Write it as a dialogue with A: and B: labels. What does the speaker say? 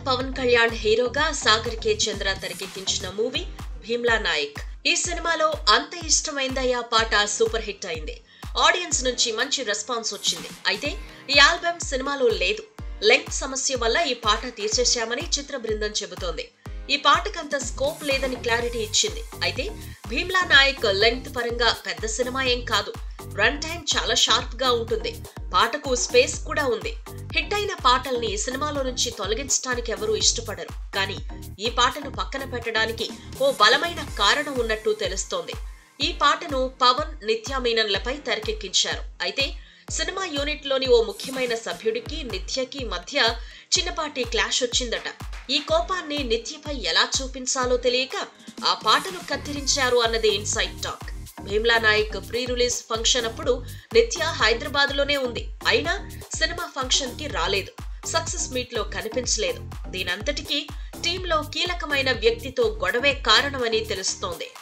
A: పవన్ కళ్యాణ్ హీరోగా సాగర్ కే చంద్ర తెరకెక్కించిన మూవీ భీమ్లా నాయక్ ఈ సినిమాలో అంత ఇష్టమైందయ్యా పాట సూపర్ హిట్ అయింది ఆడియన్స్ నుంచి మంచి రెస్పాన్స్ వచ్చింది అయితే ఈ ఆల్బమ్ సినిమాలో లేదు లెంగ్త్ సమస్య వల్ల ఈ పాట తీసేశామని చిత్ర బృందం చెబుతోంది ఈ పాటకంత స్కోప్ లేదని క్లారిటీ ఇచ్చింది అయితే భీమ్లా నాయక్ లెంగ్త్ పరంగా పెద్ద సినిమా ఏం కాదు రన్ టైం చాలా షార్ప్ గా ఉంటుంది పాటకు స్పేస్ కూడా ఉంది హిట్ అయిన పాటల్ని సినిమాలో నుంచి తొలగించడానికి ఎవరూ ఇష్టపడరు కానీ ఈ పాటను పక్కన పెట్టడానికి ఓ బలమైన కారణం ఉన్నట్టు తెలుస్తోంది ఈ పాటను పవన్ నిత్యా మీనన్లపై తెరకెక్కించారు అయితే సినిమా యూనిట్ లోని ఓ ముఖ్యమైన సభ్యుడికి నిత్యకి మధ్య చిన్నపాటి క్లాష్ వచ్చిందట ఈ కోపాన్ని నిత్యపై ఎలా చూపించాలో తెలియక ఆ పాటను కత్తిరించారు అన్నది inside talk Bheemla Nayak pre release function అప్పుడు నిత్య హైదరాబాద్ లోనే ఉంది అయినా సినిమా ఫంక్షన్ కి రాలేదు సక్సెస్ మీట్ లో కనిపించలేదు దీనంతటికీ టీంలో కీలకమైన వ్యక్తితో గొడవే కారణమని తెలుస్తోంది